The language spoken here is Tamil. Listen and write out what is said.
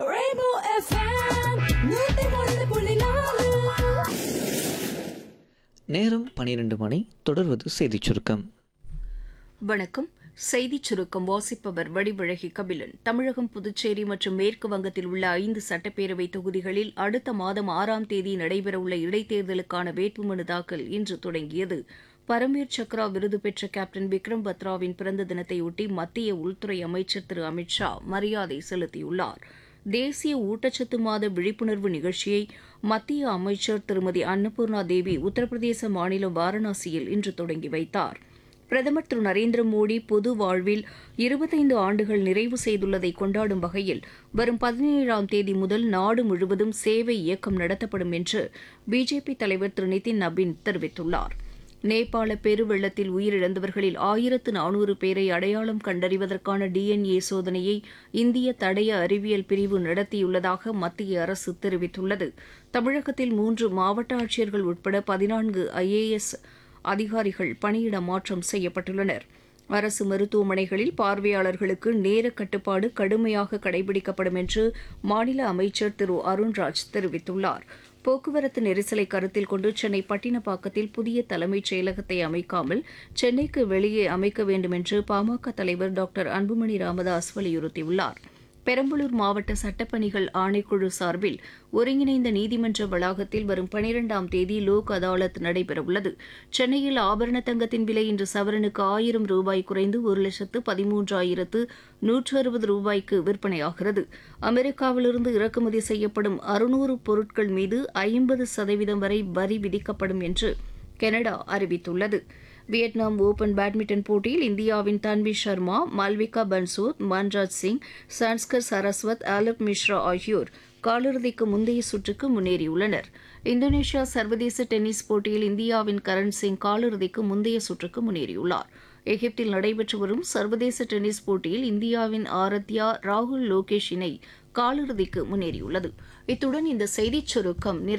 Rainbow FM, நூத்தி ஒன்று புள்ளி நாலு. நேரம் பனிரெண்டு மணி தொடர்வது செய்திச் சுருக்கம் வணக்கம் செய்திச் சுருக்கம் வாசிப்பவர் வடிவழகி கபிலன் தமிழகம் புதுச்சேரி மற்றும் மேற்கு வங்கத்தில் உள்ள ஐந்து சட்டப்பேரவை தொகுதிகளில் அடுத்த மாதம் ஆறாம் தேதி நடைபெறவுள்ள இடைத்தேர்தலுக்கான வேட்புமனு தாக்கல் இன்று தொடங்கியது பரம்வீர் சக்ரா விருது பெற்ற கேப்டன் விக்ரம் பத்ராவின் பிறந்த தினத்தையொட்டி மத்திய உள்துறை அமைச்சர் திரு அமித் ஷா மரியாதை செலுத்தியுள்ளார் தேசிய ஊட்டச்சத்து மாத விழிப்புணர்வு நிகழ்ச்சியை மத்திய அமைச்சர் திருமதி அன்னபூர்ணா தேவி உத்தரப்பிரதேச மாநிலம் வாரணாசியில் இன்று தொடங்கி வைத்தார் பிரதமர் திரு நரேந்திர மோடி பொது வாழ்வில் இருபத்தைந்து ஆண்டுகள் நிறைவு செய்துள்ளதை கொண்டாடும் வகையில் வரும் பதினேழாம் தேதி முதல் நாடு முழுவதும் சேவை இயக்கம் நடத்தப்படும் என்று பிஜேபி தலைவர் திரு நிதின் நபின் தெரிவித்துள்ளார் நேபாள பெருவெள்ளத்தில் உயிரிழந்தவர்களில் ஆயிரத்து நானூறு பேரை அடையாளம் கண்டறிவதற்கான டிஎன்ஏ சோதனையை இந்திய தடய அறிவியல் பிரிவு நடத்தியுள்ளதாக மத்திய அரசு தெரிவித்துள்ளது தமிழகத்தில் மூன்று மாவட்ட ஆட்சியர்கள் உட்பட பதினான்கு ஐஏஎஸ் அதிகாரிகள் பணியிட மாற்றம் செய்யப்பட்டுள்ளனர் அரசு மருத்துவமனைகளில் பார்வையாளர்களுக்கு நேர கட்டுப்பாடு கடுமையாக கடைபிடிக்கப்படும் என்று மாநில அமைச்சர் திரு அருண்ராஜ் தெரிவித்துள்ளார் போக்குவரத்து நெரிசலை கருத்தில் கொண்டு சென்னை பட்டினப்பாக்கத்தில் புதிய தலைமைச் செயலகத்தை அமைக்காமல் சென்னைக்கு வெளியே அமைக்க வேண்டும் என்று பாமக தலைவர் டாக்டர் அன்புமணி ராமதாஸ் வலியுறுத்தியுள்ளார் பெரம்பலூர் மாவட்ட சட்டப்பணிகள் ஆணைக்குழு சார்பில் ஒருங்கிணைந்த நீதிமன்ற வளாகத்தில் வரும் பனிரெண்டாம் தேதி லோக் அதாலத் நடைபெறவுள்ளது சென்னையில் ஆபரண தங்கத்தின் விலை இன்று சவரனுக்கு ஆயிரம் ரூபாய் குறைந்து ஒரு லட்சத்து பதிமூன்றாயிரத்து நூற்று அறுபது ரூபாய்க்கு விற்பனையாகிறது அமெரிக்காவிலிருந்து இறக்குமதி செய்யப்படும் அறுநூறு பொருட்கள் மீது ஐம்பது சதவீதம் வரை வரி விதிக்கப்படும் என்று கனடா அறிவித்துள்ளது வியட்நாம் ஓபன் பேட்மிண்டன் போட்டியில் இந்தியாவின் தன்வி சர்மா மால்விகா பன்சோத் மன்ராஜ் சிங் சான்ஸ்கர் சரஸ்வத் ஆலப் மிஸ்ரா ஆகியோர் காலிறுதிக்கு முந்தைய சுற்றுக்கு முன்னேறியுள்ளனர் இந்தோனேஷியா சர்வதேச டென்னிஸ் போட்டியில் இந்தியாவின் கரண் சிங் காலிறுதிக்கு முந்தைய சுற்றுக்கு முன்னேறியுள்ளார் எகிப்தில் நடைபெற்று வரும் சர்வதேச டென்னிஸ் போட்டியில் இந்தியாவின் ஆரத்யா ராகுல் லோகேஷ் இணை காலிறுதிக்கு முன்னேறியுள்ளது இத்துடன் இந்த செய்திச் சுருக்கம் நிறைவு